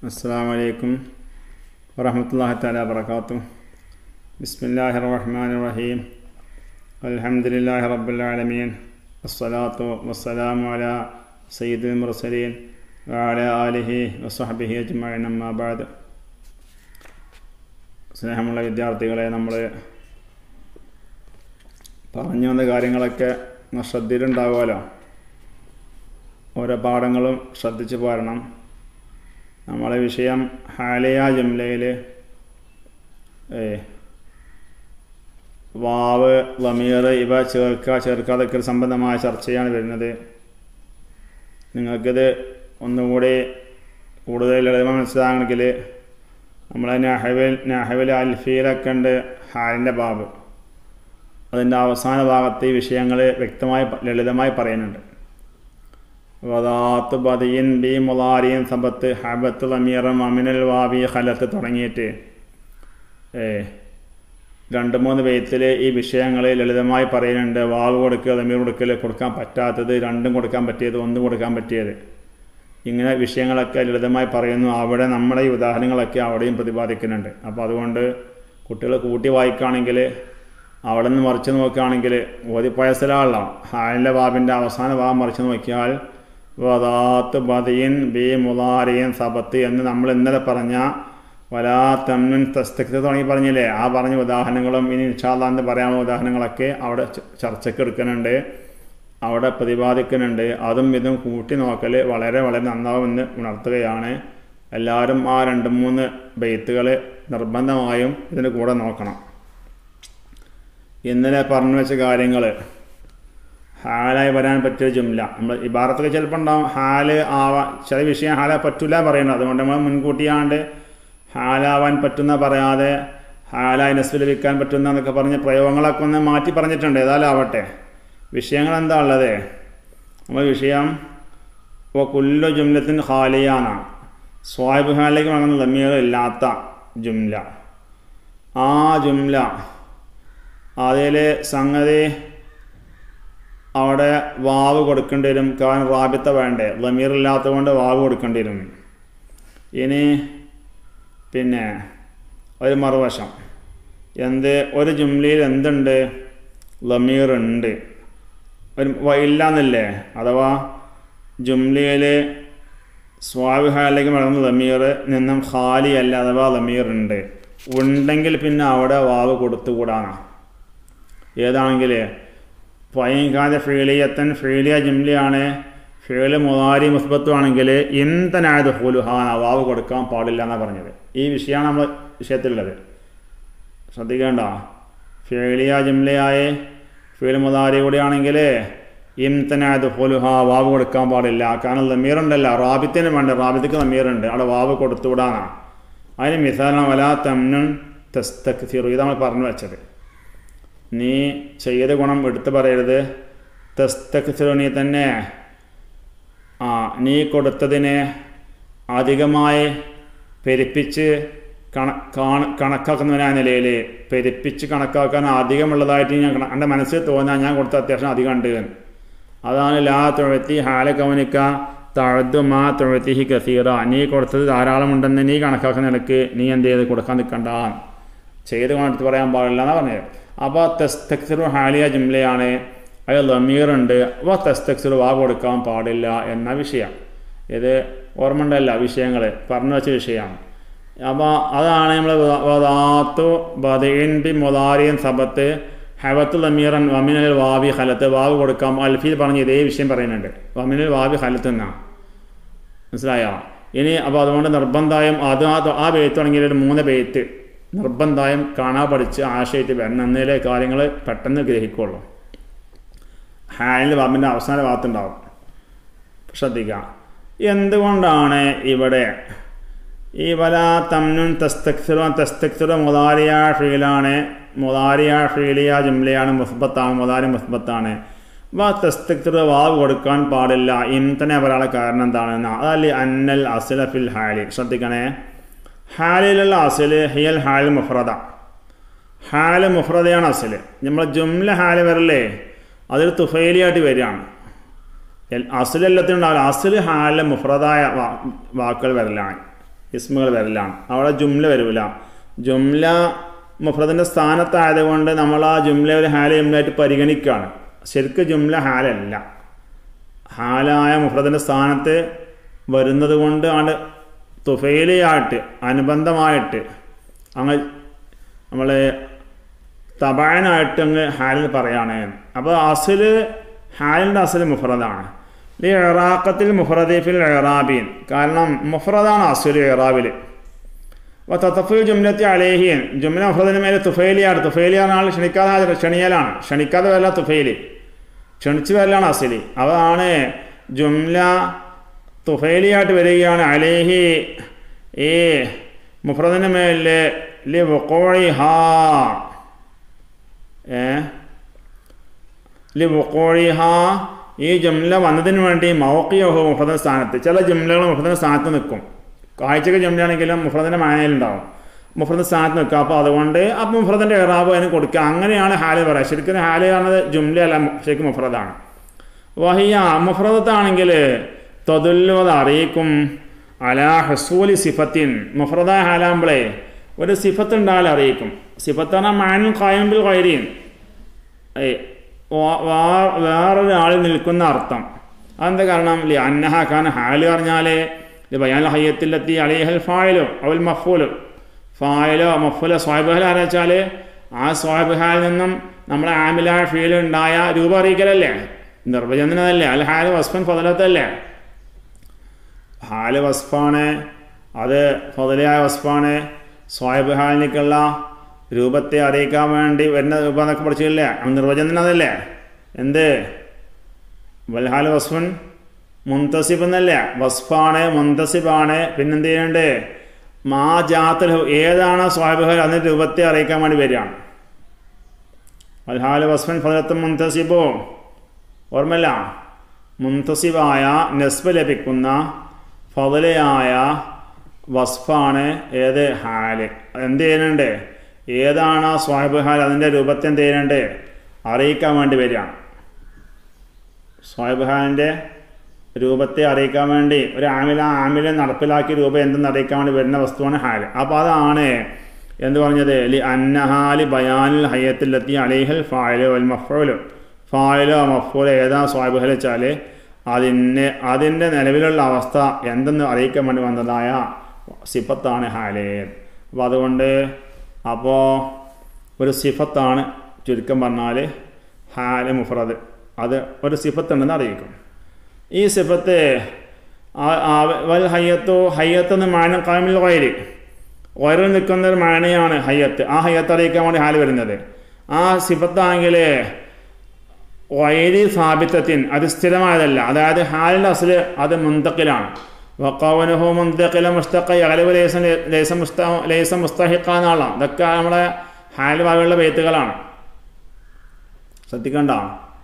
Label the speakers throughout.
Speaker 1: السلام عليكم ورحمة الله تعالى وبركاته بسم الله الرحمن الرحيم الحمد لله رب العالمين الصلاة والسلام على سيد المرسلين وعلى آله وصحبه أجمعين أما بعد സ്നേഹമുള്ള വിദ്യാർത്ഥികളെ നമ്മൾ പറഞ്ഞു വന്ന കാര്യങ്ങളൊക്കെ ശ്രദ്ധയിലുണ്ടാവുമല്ലോ ഓരോ പാഠങ്ങളും ശ്രദ്ധിച്ചു പോരണം നമ്മളെ വിഷയം ഹാലിയ ജുംലയിൽ വാവ് ലമീർ ഇവ ചേർക്കുക ചേർക്കാതൊക്കെ സംബന്ധമായ ചർച്ചയാണ് വരുന്നത് നിങ്ങൾക്കിത് ഒന്നുകൂടി കൂടുതൽ ലളിതമായി മനസ്സിലാകണമെങ്കിൽ നമ്മളെ നഹവിൽ നഹവിൽ അൽഫിയിലൊക്കെ ഉണ്ട് ഹാലിൻ്റെ ബാബ് അതിൻ്റെ അവസാന ഭാഗത്ത് ഈ വിഷയങ്ങൾ വ്യക്തമായി ലളിതമായി പറയുന്നുണ്ട് വദാത്ത് ബദിയിൻ ബി മുലാരിയൻ സബത്ത് ഹബത്ത് ലമീറം അമിനൽ വാബി ഹലത്ത് തുടങ്ങിയിട്ട് ഏ രണ്ട് മൂന്ന് ബെയ്ത്തിൽ ഈ വിഷയങ്ങൾ ലളിതമായി പറയുന്നുണ്ട് വാവ് കൊടുക്കുക ലമീർ കൊടുക്കൽ കൊടുക്കാൻ പറ്റാത്തത് രണ്ടും കൊടുക്കാൻ പറ്റിയത് ഒന്നും കൊടുക്കാൻ പറ്റിയത് ഇങ്ങനെ വിഷയങ്ങളൊക്കെ ലളിതമായി പറയുന്നു അവിടെ നമ്മുടെ ഈ ഉദാഹരണങ്ങളൊക്കെ അവിടെയും പ്രതിപാദിക്കുന്നുണ്ട് അപ്പോൾ അതുകൊണ്ട് കുട്ടികൾ കൂട്ടി വായിക്കുകയാണെങ്കിൽ അവിടെ നിന്ന് മറിച്ച് നോക്കുകയാണെങ്കിൽ ഓതിപ്പോയ സ്ഥലമാണല്ലോ ഹാലിൻ്റെ ബാബിൻ്റെ അവസാന ഭാഗം മറിച്ച് നോക്കിയാൽ വദാത്ത് ബദിയൻ ബി മുലാരിയൻ സബത്ത് എന്ന് നമ്മൾ ഇന്നലെ പറഞ്ഞ വലാ തമ്മിൻ തസ്തക്ത് തുടങ്ങി പറഞ്ഞില്ലേ ആ പറഞ്ഞ ഉദാഹരണങ്ങളും ഇനി ഇൻഷാല്ലാന്ന് പറയാനുള്ള ഉദാഹരണങ്ങളൊക്കെ അവിടെ ചർച്ചയ്ക്ക് എടുക്കുന്നുണ്ട് അവിടെ പ്രതിപാദിക്കുന്നുണ്ട് അതും ഇതും കൂട്ടി നോക്കൽ വളരെ വളരെ നന്നാവുമെന്ന് ഉണർത്തുകയാണ് എല്ലാവരും ആ രണ്ട് മൂന്ന് ബെയ്ത്തുകൾ നിർബന്ധമായും ഇതിന് കൂടെ നോക്കണം ഇന്നലെ പറഞ്ഞു വെച്ച കാര്യങ്ങൾ ഹാലായി വരാൻ പറ്റിയ ജുംല നമ്മൾ ഇബാറത്തൊക്കെ ചിലപ്പോൾ ഉണ്ടാവും ഹാല് ആവാൻ ചില വിഷയം ഹാല പറ്റില്ല പറയുന്നത് അതുകൊണ്ട് നമ്മൾ മുൻകൂട്ടിയാണ്ട് ഹാലാവാൻ പറ്റുന്ന പറയാതെ ഹാലായി നസ്വിൽ വിൽക്കാൻ പറ്റുന്ന എന്നൊക്കെ പറഞ്ഞ് പ്രയോഗങ്ങളൊക്കെ ഒന്ന് മാറ്റി പറഞ്ഞിട്ടുണ്ട് ഏതായാലും ആവട്ടെ വിഷയങ്ങൾ എന്താ ഉള്ളത് നമ്മൾ വിഷയം ഇപ്പോൾ കുല്ലു ജുംലത്തിന് ഖാലിയാണ് സ്വാഹിബ് ഹാലിലേക്ക് വാങ്ങുന്ന ലമീർ ഇല്ലാത്ത ജുംല ആ ജുംല അതിൽ സംഗതി അവിടെ വാവ് കൊടുക്കേണ്ടി വരും കാരണം റാബിത്ത വേണ്ടേ ലമീർ ഇല്ലാത്തത് കൊണ്ട് വാവ് കൊടുക്കേണ്ടി വരും ഇനി പിന്നെ ഒരു മറുവശം എന്ത് ഒരു ജുംലയിൽ എന്തുണ്ട് ലമീർ ഉണ്ട് ഒരു ഇല്ലാന്നില്ലേ അഥവാ ജുംലയിൽ സ്വാവിഹാലേക്ക് വളർന്ന ലമീർ നിന്നും ഖാലി അല്ല അഥവാ ലമീർ ഉണ്ട് ഉണ്ടെങ്കിൽ പിന്നെ അവിടെ വാവ് കൊടുത്തുകൂടാനാ ഏതാണെങ്കിൽ ഫൈൻഖാദ ഫീലിയത്തൻ ഫീലിയ ജുംലിയാണ് ഫീല് മുതാരി മുസ്ബത്തുമാണെങ്കിൽ ഇന്തനായത് ഹുലുഹാന വാവ് കൊടുക്കാൻ പാടില്ല എന്നാണ് പറഞ്ഞത് ഈ വിഷയമാണ് നമ്മൾ വിഷയത്തിലുള്ളത് ശ്രദ്ധിക്കേണ്ട ഫീലിയ ജുംലയായ ഫീൽ മുതാരി കൂടിയാണെങ്കിൽ ഇംതനായത് ഹുലുഹ വാവ് കൊടുക്കാൻ പാടില്ല കാരണം ലമീറുണ്ടല്ല റാബിത്തിന് വേണ്ട റാബിത്തിക്ക് ലമീറുണ്ട് അവിടെ വാവ് കൊടുത്തുവിടാനാണ് അതിന് മിസാലം വലാ തമ്നുൻ തെസ്തക്സിറു ഇത് നമ്മൾ പറഞ്ഞു വെച്ചത് നീ ചെയ്ത ഗുണം എടുത്തു പറയരുത് തെസ്തക്സിറു നീ തന്നെ ആ നീ കൊടുത്തതിനെ അധികമായി പെരുപ്പിച്ച് കണ കാണ കണക്കാക്കുന്നവനാ നിലയിൽ പെരുപ്പിച്ച് കണക്കാക്കാൻ അധികമുള്ളതായിട്ട് ഞാൻ എൻ്റെ മനസ്സിൽ തോന്നാൻ ഞാൻ കൊടുത്ത അത്യാവശ്യം അധികം ഉണ്ട് അതാണ് ലാ തുഴത്തി ഹാല കവനിക്ക തഴുതു മാ തുഴത്തിഹി കസീറ നീ കൊടുത്തത് ധാരാളമുണ്ടെന്ന് നീ കണക്കാക്കുന്ന നിലക്ക് നീ എന്ത് ചെയ്ത് കൊടുക്കാൻ നിൽക്കണ്ട ചെയ്ത് കൊണ്ടിട്ട് പറയാൻ പാടില്ല എന്നാണ് പറഞ്ഞത് അപ്പോൾ തെസ്തക്സിറു ഹാലിയ ജുംലയാണ് അത് ലമീറുണ്ട് അപ്പോൾ തെസ്തക്സിറു വാ കൊടുക്കാൻ പാടില്ല എന്ന വിഷയം ഇത് ഓർമ്മ ഉണ്ടല്ല വിഷയങ്ങൾ പറഞ്ഞു വെച്ച വിഷയമാണ് അപ്പോൾ അതാണ് നമ്മൾ വദാത്തു ബദീൻ ബി മുതാരിയൻ സബത്ത് ഹവത്ത് ലമീറൻ വമിനൽ വാവി ഹലത്ത് വാവ് കൊടുക്കാം അൽഫിൽ പറഞ്ഞ് ഇതേ വിഷയം പറയുന്നുണ്ട് വമിനൽ വാവി ഹലത്ത് എന്നാണ് മനസ്സിലായോ ഇനി അപ്പോൾ അതുകൊണ്ട് നിർബന്ധമായും അത് ആ ബെയ്ത്ത് തുടങ്ങിയ ഒരു മൂന്ന് ബെയ്ത്ത് നിർബന്ധമായും കാണാൻ പഠിച്ച് ആശയമായിട്ട് വരണം എന്നതിലെ കാര്യങ്ങൾ പെട്ടെന്ന് ഗ്രഹിക്കുള്ളൂ ഹാലിൻ്റെ വാമിൻ്റെ അവസാന ഭാഗത്തുണ്ടാവും ശ്രദ്ധിക്കാം എന്തുകൊണ്ടാണ് ഇവിടെ ഈ വല തമ്നുൻ തസ്തക്സിറോ തസ്തക്സിറോ മുതാരിയ ഫീലാണ് മുതാരിയ ഫീലിയ ജുംലയാണ് മുസ്ബത്താണ് മുതാരി മുസ്ബത്താണ് വാ തസ്തക്സിറ വാവ് കൊടുക്കാൻ പാടില്ല ഇംതനെ പറയാനുള്ള കാരണം എന്താണെന്ന് അതല്ല അന്നൽ അസില ഫിൽ ഹാലി ശ്രദ്ധിക്കണേ ഹാലിലുള്ള അസിൽ ഹിയൽ ഹാൽ മുഫ്രദ ഹാല് മുഫ്രദയാണ് അസിൽ നമ്മൾ ജുംല ഹാല് വരല്ലേ അതിൽ തുഫൈലിയായിട്ട് വരികയാണ് അസിലെല്ലാത്തിനും ഉണ്ടാവില്ല അസിൽ ഹാലിലെ മുഫ്രദായ വാക്കുകൾ വരലാണ് ഇസ്മുകൾ വരലാണ് അവിടെ ജുംല വരില്ല ജുംല മുഫ്രദിൻ്റെ സ്ഥാനത്തായതുകൊണ്ട് നമ്മൾ ആ ജുംല ഒരു ഹാല ജുംലായിട്ട് പരിഗണിക്കുകയാണ് ശരിക്കും ജുംല ഹാലല്ല ഹാലായ മുഫ്രദിൻ്റെ സ്ഥാനത്ത് വരുന്നത് കൊണ്ട് ആണ് തുഫയിലയായിട്ട് അനുബന്ധമായിട്ട് അങ്ങ് നമ്മൾ തപായനായിട്ട് അങ്ങ് ഹാലിൽ പറയാണ് അപ്പോൾ അസിൽ ഹാലിൻ്റെ അസിൽ മുഫ്രദാണ് ഈ ഇറാഖത്തിൽ മുഫ്രദീഫിൽ ഇറാബീൻ കാരണം മുഫ്രദാണ് അസുൽ ഇറാബിൽ അപ്പോൾ തത്തഫുൽ ജുംലത്തി അലേഹിയൻ ജുംല മുഫ്രദിന് മേലെ തുഫൈലിയാണ് തുഫൈലിയാണ് ആൾ ക്ഷണിക്കാതെ ക്ഷണിയലാണ് ക്ഷണിക്കാതെ വരല തുഫൈലി ക്ഷണിച്ചു വരലാണ് അസിലി അതാണ് ജുംല തുഫൈലിയായിട്ട് വരികയാണ് അലേഹി ഈ മുഫ്രദിന് മേലെ ലി വക്കോഴി ഹാ ഏ ലി വക്കോഴി ഹാ ഈ ജുംല വന്നതിന് വേണ്ടി മൗക്കിയോഹോ മുഫ്രദിന് സ്ഥാനത്ത് ചില ജുംലകൾ മുഫ്രദിന് സ്ഥാനത്ത് നിൽക്കും കാഴ്ചക്ക് ജുംലയാണെങ്കിലും മുഫ്രദിൻ്റെ മാനയിലുണ്ടാവും മുഫ്രദിൻ്റെ സ്ഥാനത്ത് നിൽക്കുക അപ്പോൾ അതുകൊണ്ട് അപ്പം മുഫ്രദിൻ്റെ ഇറാബ് അതിന് കൊടുക്കുക അങ്ങനെയാണ് ഹാല് പറയുക ശരിക്കും ഹാല് കാണുന്നത് ജുംല അല്ല ശരിക്കും മുഫ്രദാണ് വഹിയ മുഫ്രദത്താണെങ്കിൽ തൊതുല്ലുവത് അറിയിക്കും അലാ ഹസൂലി സിഫത്തിൻ മുഫ്രദ ഹാലാകുമ്പോഴേ ഒരു സിഫത്ത് ഉണ്ടായാലും അറിയിക്കും സിഫത്താണ് മാനും കായമ്പിൽ കയറിയും വേറൊരാളിൽ നിൽക്കുന്ന അർത്ഥം അതെന്താ കാരണം ലി അന്നഹ ഖാൻ ഹാല് പറഞ്ഞാൽ ബയാൻ ഹയ്യത്തിലെത്തി അലിഹൽ ഫായലോ അവൽ മഫൂലോ ഫായലോ മഫൂലോ സ്വാബഹൽ ആരാച്ചാൽ ആ സ്വാബഹാലിൽ നിന്നും നമ്മുടെ ആമിലായ ഫീൽ ഉണ്ടായ രൂപം അറിയിക്കലല്ലേ നിർവചനതല്ലേ അൽ ഹാല് വസ്ഫൻ ഫതലത്തല്ലേ ഹാല് വസ്ഫാണ് അത് ഫതലയായ വസ്ഫാണ് സ്വാബഹാലിലേക്കുള്ള രൂപത്തെ അറിയിക്കാൻ വേണ്ടി വരുന്ന രൂപം എന്നൊക്കെ പഠിച്ചില്ലേ നിർവചനം അതല്ലേ എന്ത് വൽഹാൽ വസ്ഫൻ മുന്തസിബ് എന്നല്ലേ വസ്ഫാണ് മുന്തസിബാണ് പിന്നെന്ത് ചെയ്യുന്നുണ്ട് മാ ജാത്തൽ ഏതാണ് സ്വാബഹൽ അതിൻ്റെ രൂപത്തെ അറിയിക്കാൻ വേണ്ടി വരികയാണ് വൽഹാൽ വസ്ഫൻ ഫലത്തും മുന്തസിബോ ഓർമ്മല്ല മുന്തസിബായ നെസ്ബ് ലഭിക്കുന്ന ഫതലയായ വസ്ഫാണ് ഏത് ഹാല് എന്ത് ചെയ്യുന്നുണ്ട് ഏതാണ് ആ സ്വാഹിബ് ഹാൽ അതിൻ്റെ രൂപത്തെ എന്ത് ചെയ്യുന്നുണ്ട് അറിയിക്കാൻ വേണ്ടി വരികയാണ് സ്വാഹിബ് ഹാലിൻ്റെ രൂപത്തെ അറിയിക്കാൻ വേണ്ടി ഒരു ആമില ആമിലെ നടപ്പിലാക്കിയ രൂപം എന്തെന്ന് അറിയിക്കാൻ വേണ്ടി വരുന്ന വസ്തുവാണ് ഹാൽ അപ്പോൾ അതാണ് എന്ത് പറഞ്ഞത് ലി അന്നഹാലി ബയാനിൽ ഹയ്യത്തിലെത്തി അലിഹൽ ഫായലോ അൽ മഫോലോ ഫായലോ മഫോലോ ഏതാ സ്വാഹിബ് ഹാൽ വെച്ചാൽ അതിന് അതിൻ്റെ നിലവിലുള്ള അവസ്ഥ എന്തെന്ന് അറിയിക്കാൻ വേണ്ടി വന്നതായ സിഫത്താണ് ഹാല് അപ്പോൾ അതുകൊണ്ട് അപ്പോൾ ഒരു സിഫത്താണ് ചുരുക്കം പറഞ്ഞാൽ ഹാല് മുഫറദ് അത് ഒരു സിഫത്തുണ്ടെന്ന് അറിയിക്കും ഈ സിഫത്ത് വൽ ഹയ്യത്തോ ഹയ്യത്ത് എന്ന് മാന കാമിൽ വയല് വയറിൽ നിൽക്കുന്ന ഒരു മാനയാണ് ഹയ്യത്ത് ആ ഹയ്യത്ത് അറിയിക്കാൻ വേണ്ടി ഹാല് വരുന്നത് ആ സിഫത്താണെങ്കിൽ വൈരി സാബിത്തത്തിൻ അത് സ്ഥിരമായതല്ല അതായത് ഹാലിൻ്റെ അസല് അത് മുന്തക്കിലാണ് വക്കവനുഹു മുന്തക്കില മുസ്തഖ അലവ് ലേസം ലേസം മുസ്ത ലേസം മുസ്തഹിക്കാന്നുള്ള ഇതൊക്കെ നമ്മളെ ഹാൽ ഭാഗമുള്ള ബെയ്ത്തുകളാണ് ശ്രദ്ധിക്കണ്ട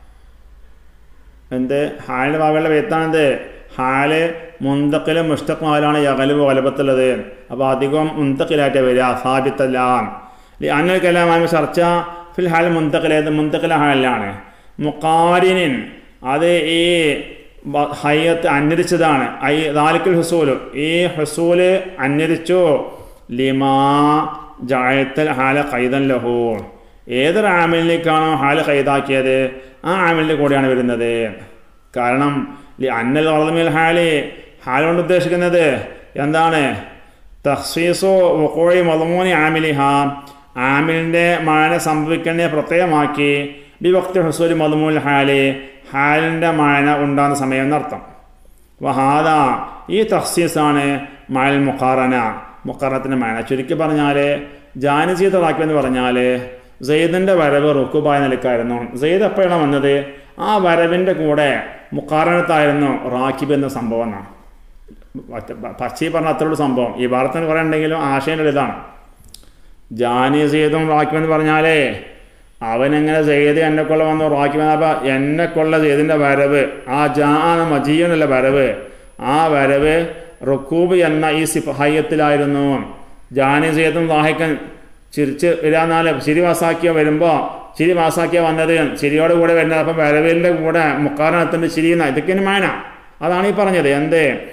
Speaker 1: എന്ത് ഹാലിൻ്റെ ഭാഗമുള്ള ബെയ്ത്താണെന്ത് ഹാല് മുന്തക്കിലും മുസ്തഖാലാണ് യകലബ് വലപത്തുള്ളത് അപ്പോൾ അധികം മുന്തക്കിലായിട്ട് വരിക സാബിത്തല്ല അന്നൽ കലാമായ ചർച്ച ഫിൽ ഹാൽ മുന്തക്കിലേത് മുന്തക്കില ഹാലിലാണ് മുക്കാരിനിൻ അത് ഈ ഹയ്യത്ത് അന്വരിച്ചതാണ് ഐ ദാലിക്കൽ ഹുസൂല് ഈ ഹുസൂല് അന്വരിച്ചു ലിമാ ജായത്തൽ ഹാല ഖൈദൻ ലഹു ഏതൊരു ആമിലിലേക്കാണോ ഹാല് ഖൈദാക്കിയത് ആ ആമിലിൻ്റെ കൂടെയാണ് വരുന്നത് കാരണം അന്നൽ വളമിൽ ഹാലി ഹാൽ കൊണ്ട് ഉദ്ദേശിക്കുന്നത് എന്താണ് തഹ്സീസോ വക്കോഴി മലമൂനി ആമിലിഹ ആമിലിൻ്റെ മാന സംഭവിക്കേണ്ട പ്രത്യേകമാക്കി ബിവക്തി ഹുസൂരി മധുമൂൽ ഹാല് ഹാലിൻ്റെ മാന ഉണ്ടാകുന്ന സമയം എന്നർത്ഥം വഹാദ ഈ തഹ്സീസാണ് മഴൽ മുഖാറന മുഖാറത്തിൻ്റെ മാന ചുരുക്കി പറഞ്ഞാൽ ജാനജീതറാക്കി എന്ന് പറഞ്ഞാൽ സെയ്ദിൻ്റെ വരവ് റുക്കുബായ നിലക്കായിരുന്നു സെയ്ദ് എപ്പോഴാണ് വന്നത് ആ വരവിൻ്റെ കൂടെ മുക്കാറനത്തായിരുന്നു റാക്കിബ് എന്ന സംഭവം എന്നാണ് പച്ചി പറഞ്ഞ അത്രയുള്ള സംഭവം ഈ ഭാരത്തിന് കുറേ ഉണ്ടെങ്കിലും ആശയൻ്റെ ഇതാണ് ജാനി സെയ്ദും റാക്കിബ് എന്ന് പറഞ്ഞാലേ അവനെങ്ങനെ ചെയ്ത് എന്നെ കൊള്ള വന്ന് റാക്കി വന്നപ്പോൾ എന്നെ കൊള്ള ചെയ്തിൻ്റെ വരവ് ആ ജാ മജീയനല്ല വരവ് ആ വരവ് റുക്കൂബ് എന്ന ഈ സിഫ് ഹയ്യത്തിലായിരുന്നു ജാനി സെയ്ദും വാഹിക്കൻ ചിരിച്ച് വരാന്നാല് ചിരി വാസാക്കിയ വരുമ്പോൾ ചിരി വാസാക്കിയ വന്നത് ചിരിയോട് കൂടെ വരുന്നത് അപ്പം വരവിൻ്റെ കൂടെ മുക്കാറിനെത്തുന്ന ചിരിയുന്ന ഇതൊക്കെ മാന അതാണ് ഈ പറഞ്ഞത് എന്ത്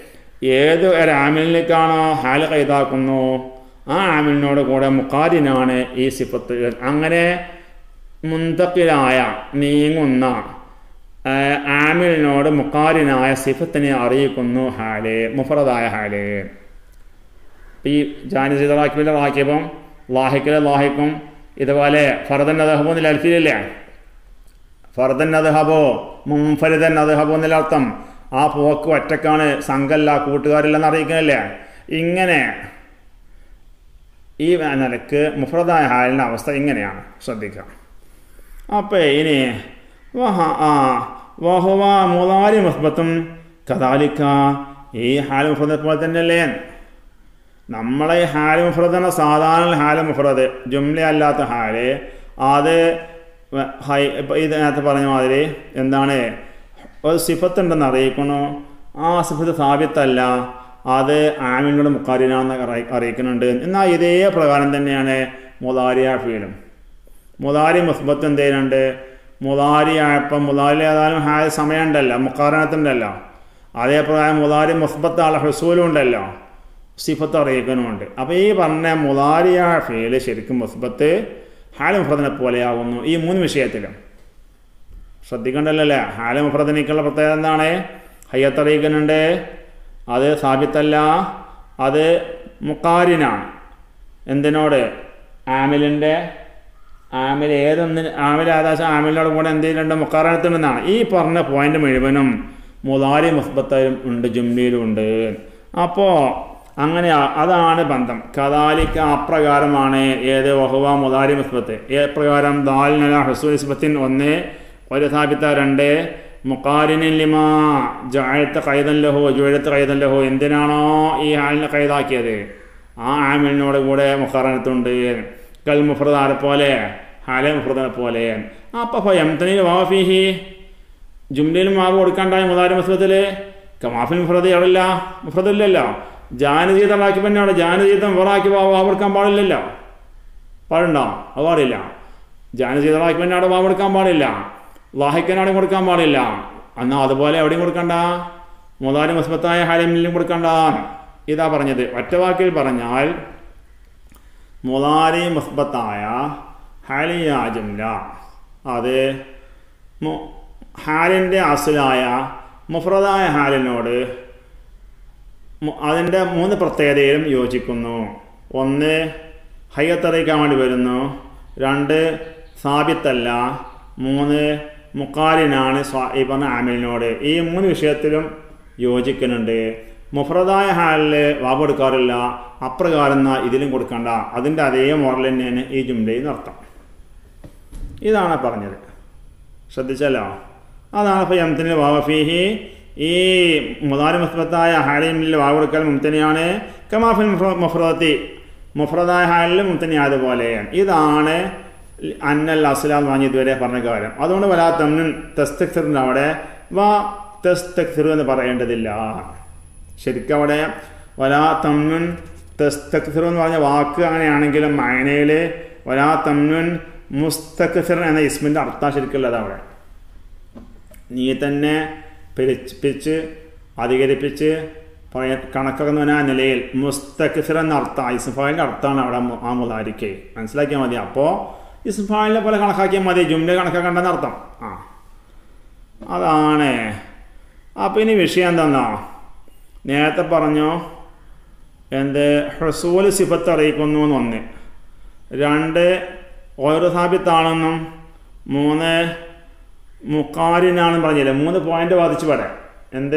Speaker 1: ഏത് ഒരു ആമിലിലേക്കാണോ ഹാല് കൈതാക്കുന്നു ആ ആമിലിനോട് കൂടെ മുക്കാരിനാണ് ഈ സിഫത്ത് അങ്ങനെ മുന്തക്കിലായ നീങ്ങുന്ന ആ, ആമിലിനോട് മുക്കാരിനായ സിഫത്തിനെ അറിയിക്കുന്നു ഹാല് മുഫറദായ ഹാല് ഈ ജാനിസിത റാക്കിബിലെ റാക്കിബും ലാഹിക്കിലെ ലാഹിക്കും ഇതുപോലെ ഫർദൻ അദഹബോ എന്നില്ല അൽഫിലില്ലേ ഫർദൻ അദഹബോ മുംഫരിദൻ അദഹബോ എന്നില്ല അർത്ഥം ആ പോക്ക് ഒറ്റക്കാണ് സംഘല്ല കൂട്ടുകാരില്ലെന്ന് അറിയിക്കുന്നില്ലേ ഇങ്ങനെ ഈ നിലക്ക് മുഫ്രദായ ഹാലിൻ്റെ അവസ്ഥ ഇങ്ങനെയാണ് ശ്രദ്ധിക്കുക അപ്പോൾ ഇനി വഹ ആ വഹുവ മുതാരി മുസ്ബത്തും കദാലിക്ക ഈ ഹാൽ മുഫ്രദെ പോലെ തന്നെയല്ലേ നമ്മളെ ഈ ഹാല് മുഫ്രദ് എന്ന സാധാരണ ഹാല് മുഫ്രദ് ജുംല അല്ലാത്ത ഹാല് അത് ഹൈ ഇപ്പം ഇതിനകത്ത് പറഞ്ഞ മാതിരി എന്താണ് ഒരു സിഫത്ത് ഉണ്ടെന്ന് അറിയിക്കണു ആ സിഫത്ത് സാബിത്തല്ല അത് ആമിനോട് മുക്കാരിനാന്ന് അറി- അറിയിക്കുന്നുണ്ട് എന്നാൽ ഇതേ പ്രകാരം തന്നെയാണ് മുതാരിയ ഫീലും മുതാരി മുസ്ബത്ത് എന്ത് ചെയ്യുന്നുണ്ട് മുതാരി ആയപ്പം മുതാരി ഏതായാലും ഹായ സമയമുണ്ടല്ലോ മുക്കാരണത്തുണ്ടല്ലോ അതേപ്രകാരം മുതാരി മുസ്ബത്ത് ആളെ ഹുസൂലും ഉണ്ടല്ലോ സിഫത്ത് അറിയിക്കുന്നുമുണ്ട് അപ്പോൾ ഈ പറഞ്ഞ മുതാരിയ ഫീല് ശരിക്കും മുസ്ബത്ത് ഹാല മുഫ്രദിനെ പോലെയാകുന്നു ഈ മൂന്ന് വിഷയത്തിലും ശ്രദ്ധിക്കണ്ടല്ലോ അല്ലേ ഹാല മുഫ്രദിനേക്കുള്ള പ്രത്യേകത എന്താണ് ഹയ്യത്ത് അറിയിക്കുന്നുണ്ട് അത് സാബിത്തല്ല അത് മുക്കാരിനാണ് എന്തിനോട് ആമിലിൻ്റെ ആമിൽ ഏതൊന്നിന് ആമിൽ ആകാശം ആമിലിനോട് കൂടെ എന്ത് ചെയ്യുന്നുണ്ട് മുക്കാരണത്തുണ്ടെന്നാണ് ഈ പറഞ്ഞ പോയിന്റ് മുഴുവനും മുതാരി മുസ്ബത്തും ഉണ്ട് ജുംലിയിലും ഉണ്ട് അപ്പോൾ അങ്ങനെ ആ- അതാണ് ബന്ധം കദാലിക്ക അപ്രകാരമാണ് ഏത് വഹുവ മുതാരി മുസ്ബത്ത് ഏപ്രകാരം ദാലിനല ഹസൂൽ ഇസ്ബത്തിൻ ഒന്ന് ഒരു സാബിത്ത രണ്ട് മുക്കാരിനിൻ ലിമാ ജാഴത്ത് കൈതൻ ലഹോ ജുഴത്ത് കൈതൻ ലഹോ എന്തിനാണോ ഈ ഹാലിനെ കൈതാക്കിയത് ആ ആമിലിനോട് കൂടെ മുഖറനത്തുണ്ട് കൽ മുഫ്രദാനെ പോലെ ഹാലെ മുഫ്രദനെ പോലെ അപ്പോൾ എംതനിൽ വാഫിഹി ജുംലയിലും മാവ് കൊടുക്കാണ്ടായ മുതാരി മസ്ലത്തിൽ കമാഫിൽ മുഫ്രദ് എവിടില്ല മുഫ്രദില്ലല്ലോ ജാനുജീതമാക്കി തന്നെയാണ് ജാനുജീതം വേറാക്കി വാവ് കൊടുക്കാൻ പാടില്ലല്ലോ പാടുണ്ടോ അത് പാടില്ല ജാനുജീതമാക്കി തന്നെ അവിടെ വാവ് കൊടുക്കാൻ പാടില്ല ലാഹിക്കനാടെ കൊടുക്കാൻ പാടില്ല എന്നാൽ അതുപോലെ എവിടെയും കൊടുക്കണ്ട മുതാരി മസ്ബത്തായ ഹാലിമിലും കൊടുക്കണ്ട ഇതാ പറഞ്ഞത് ഒറ്റ വാക്കിൽ പറഞ്ഞാൽ മുതാരി മുസ്ബത്തായ ഹാലിയ ജുംല അത് മു- ഹാലിൻ്റെ അസലായ മുഫ്രദായ ഹാലിനോട് മു- അതിൻ്റെ മൂന്ന് പ്രത്യേകതയിലും യോജിക്കുന്നു ഒന്ന് ഹയ്യത്തറിയിക്കാൻ വേണ്ടി വരുന്നു രണ്ട് സാബിത്തല്ല മൂന്ന് മുക്കാലിനാണ് സ്വാ ഈ പറഞ്ഞ ആമിലിനോട് ഈ മൂന്ന് വിഷയത്തിലും യോജിക്കുന്നുണ്ട് മുഫ്രദായ ഹാലിൽ വാവ് കൊടുക്കാറില്ല അപ്രകാരം എന്നാ ഇതിലും കൊടുക്കണ്ട അതിൻ്റെ അതേ മോഡൽ തന്നെയാണ് ഈ ജുംലയിൽ അർത്ഥം ഇതാണ് പറഞ്ഞത് ശ്രദ്ധിച്ചല്ലോ അതാണ് ഇപ്പോൾ യംത്തിന് വാവഫീഹി ഈ മുതാരി മുസ്ബത്തായ ഹാലിമിൽ വാവ് കൊടുക്കൽ മുംതനെയാണ് കമാഫിൽ മുഫ്രദത്തി മുഫ്രദായ ഹാലിൽ മുംതനി അതുപോലെ ഇതാണ് അന്നൽ അസ്ലാം വാങ്ങി ഇതുവരെ പറഞ്ഞ കാര്യം അതുകൊണ്ട് വലാ തമ്മിൻ തെസ്തക്സിറിൻ്റെ അവിടെ വാ തെസ്തക്സിർ എന്ന് പറയേണ്ടതില്ല ശരിക്കും അവിടെ വലാ തമ്മിൻ തെസ്തക്സിർ എന്ന് പറഞ്ഞ വാക്ക് അങ്ങനെയാണെങ്കിലും മൈനയിൽ വലാ തമ്മിൻ മുസ്തക്സിർ എന്ന ഇസ്മിൻ്റെ അർത്ഥം ശരിക്കുള്ളത് അവിടെ നീ തന്നെ പെരിപ്പിച്ച് അധികരിപ്പിച്ച് പറയ കണക്കാക്കുന്ന ആ നിലയിൽ മുസ്തഖിർ എന്ന അർത്ഥം ഇസ്ഫാലിൻ്റെ അർത്ഥമാണ് അവിടെ മു- ആ മുതാരിക്ക് മനസ്സിലാക്കിയാൽ മതി അപ്പോൾ ഇസ്ഫാലിനെ പോലെ കണക്കാക്കിയാൽ മതി ജുംല കണക്കാക്കണ്ടെന്ന് അർത്ഥം ആ അതാണ് അപ്പോൾ ഇനി വിഷയം എന്താണെന്നോ നേരത്തെ പറഞ്ഞു എന്ത് ഹസൂൽ സിഫത്ത് അറിയിക്കുന്നു എന്ന് ഒന്ന് രണ്ട് ഓരോ സാബിത്താണെന്നും മൂന്ന് മുക്കാരിനാണെന്ന് പറഞ്ഞില്ലേ മൂന്ന് പോയിന്റ് ബാധിച്ച് പറയാം എന്ത്